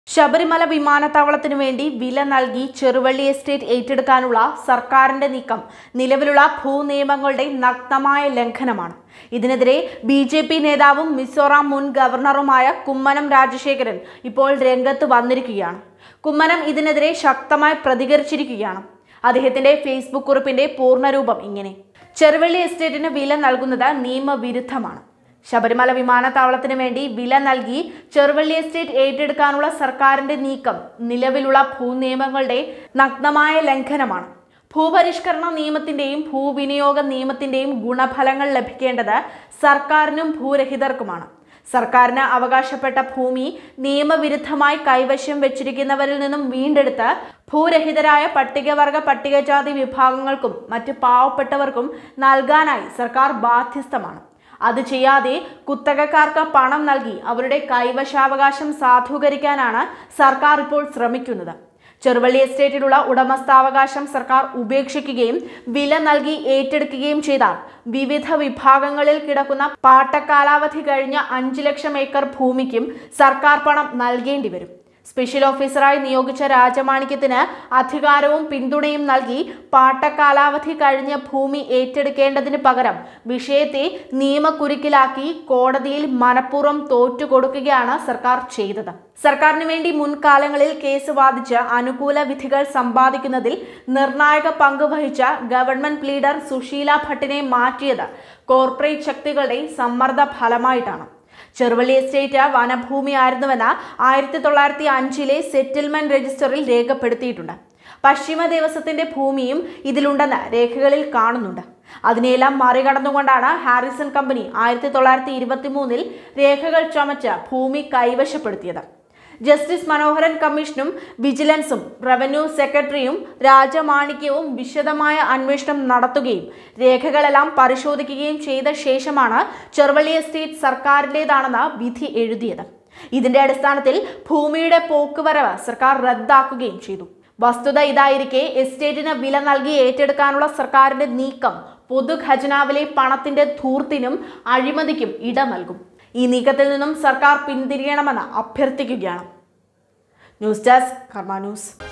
ശബരിമല വിമാനത്താവളത്തിനു വേണ്ടി വില നൽകി ചെറുവള്ളി എസ്റ്റേറ്റ് ഏറ്റെടുക്കാനുള്ള സർക്കാരിന്റെ നീക്കം നിലവിലുള്ള ഭൂനിയമങ്ങളുടെ നഗ്നമായ ലംഘനമാണ് ഇതിനെതിരെ ബി ജെ പി നേതാവും മിസോറാം മുൻ ഗവർണറുമായ കുമ്മനം രാജശേഖരൻ ഇപ്പോൾ രംഗത്ത് വന്നിരിക്കുകയാണ് കുമ്മനം ഇതിനെതിരെ ശക്തമായി പ്രതികരിച്ചിരിക്കുകയാണ് അദ്ദേഹത്തിന്റെ ഫേസ്ബുക്ക് കുറിപ്പിന്റെ പൂർണ്ണരൂപം ഇങ്ങനെ ചെറുവള്ളി എസ്റ്റേറ്റിന് വില നൽകുന്നത് നിയമവിരുദ്ധമാണ് ശബരിമല വിമാനത്താവളത്തിന് വേണ്ടി വില നൽകി ചെറുവള്ളി എസ്റ്റേറ്റ് ഏറ്റെടുക്കാനുള്ള സർക്കാരിന്റെ നീക്കം നിലവിലുള്ള ഭൂനിയമങ്ങളുടെ നഗ്നമായ ലംഘനമാണ് ഭൂപരിഷ്കരണ നിയമത്തിന്റെയും ഭൂവിനിയോഗ നിയമത്തിന്റെയും ഗുണഫലങ്ങൾ ലഭിക്കേണ്ടത് സർക്കാരിനും ഭൂരഹിതർക്കുമാണ് സർക്കാരിന് അവകാശപ്പെട്ട ഭൂമി നിയമവിരുദ്ധമായി കൈവശം വെച്ചിരിക്കുന്നവരിൽ നിന്നും വീണ്ടെടുത്ത് ഭൂരഹിതരായ പട്ടികവർഗ പട്ടികജാതി വിഭാഗങ്ങൾക്കും മറ്റ് പാവപ്പെട്ടവർക്കും നൽകാനായി സർക്കാർ ബാധ്യസ്ഥമാണ് അത് ചെയ്യാതെ കുത്തകക്കാർക്ക് പണം നൽകി അവരുടെ കൈവശാവകാശം സാധൂകരിക്കാനാണ് സർക്കാർ ഇപ്പോൾ ശ്രമിക്കുന്നത് ചെറുവള്ളി എസ്റ്റേറ്റിലുള്ള ഉടമസ്ഥാവകാശം സർക്കാർ ഉപേക്ഷിക്കുകയും വില നൽകി ഏറ്റെടുക്കുകയും ചെയ്താൽ വിവിധ വിഭാഗങ്ങളിൽ കിടക്കുന്ന പാട്ടക്കാലാവധി കഴിഞ്ഞ അഞ്ച് ലക്ഷം ഏക്കർ ഭൂമിക്കും സർക്കാർ പണം നൽകേണ്ടി വരും സ്പെഷ്യൽ ഓഫീസറായി നിയോഗിച്ച രാജമാണിക്യത്തിന് അധികാരവും പിന്തുണയും നൽകി പാട്ടക്കാലാവധി കഴിഞ്ഞ ഭൂമി ഏറ്റെടുക്കേണ്ടതിന് പകരം വിഷയത്തെ നിയമക്കുരുക്കിലാക്കി കോടതിയിൽ മനഃപൂർവ്വം തോറ്റുകൊടുക്കുകയാണ് സർക്കാർ ചെയ്തത് സർക്കാരിന് വേണ്ടി മുൻകാലങ്ങളിൽ കേസ് വാദിച്ച് അനുകൂല വിധികൾ സമ്പാദിക്കുന്നതിൽ നിർണായക പങ്ക് വഹിച്ച ഗവൺമെന്റ് ലീഡർ സുശീല ഭട്ടിനെ മാറ്റിയത് കോർപ്പറേറ്റ് ശക്തികളുടെ സമ്മർദ്ദ ഫലമായിട്ടാണ് ചെറുവള്ളി എസ്റ്റേറ്റ് വനഭൂമിയായിരുന്നുവെന്ന് ആയിരത്തി തൊള്ളായിരത്തി അഞ്ചിലെ സെറ്റിൽമെന്റ് രജിസ്റ്ററിൽ രേഖപ്പെടുത്തിയിട്ടുണ്ട് പശ്ചിമ ദേവസ്വത്തിന്റെ ഭൂമിയും ഇതിലുണ്ടെന്ന് രേഖകളിൽ കാണുന്നുണ്ട് അതിനെല്ലാം മറികടന്നുകൊണ്ടാണ് ഹാരിസൺ കമ്പനി ആയിരത്തി തൊള്ളായിരത്തി ഇരുപത്തി മൂന്നിൽ രേഖകൾ ചമച്ച് ഭൂമി കൈവശപ്പെടുത്തിയത് ജസ്റ്റിസ് മനോഹരൻ കമ്മീഷനും വിജിലൻസും റവന്യൂ സെക്രട്ടറിയും രാജമാണിക്യവും വിശദമായ അന്വേഷണം നടത്തുകയും രേഖകളെല്ലാം പരിശോധിക്കുകയും ചെയ്ത ശേഷമാണ് ചെറുവള്ളി എസ്റ്റേറ്റ് സർക്കാരിൻ്റെതാണെന്ന് വിധി എഴുതിയത് ഇതിന്റെ അടിസ്ഥാനത്തിൽ ഭൂമിയുടെ പോക്കുവരവ് സർക്കാർ റദ്ദാക്കുകയും ചെയ്തു വസ്തുത ഇതായിരിക്കെ എസ്റ്റേറ്റിന് വില നൽകി ഏറ്റെടുക്കാനുള്ള സർക്കാരിന്റെ നീക്കം പൊതുഖജനാവിലെ പണത്തിന്റെ ധൂർത്തിനും അഴിമതിക്കും ഇട നൽകും ഈ നീക്കത്തിൽ നിന്നും സർക്കാർ പിന്തിരിയണമെന്ന് അഭ്യർത്ഥിക്കുകയാണ് ന്യൂസ് ഡെസ്ക് കർമ്മ ന്യൂസ്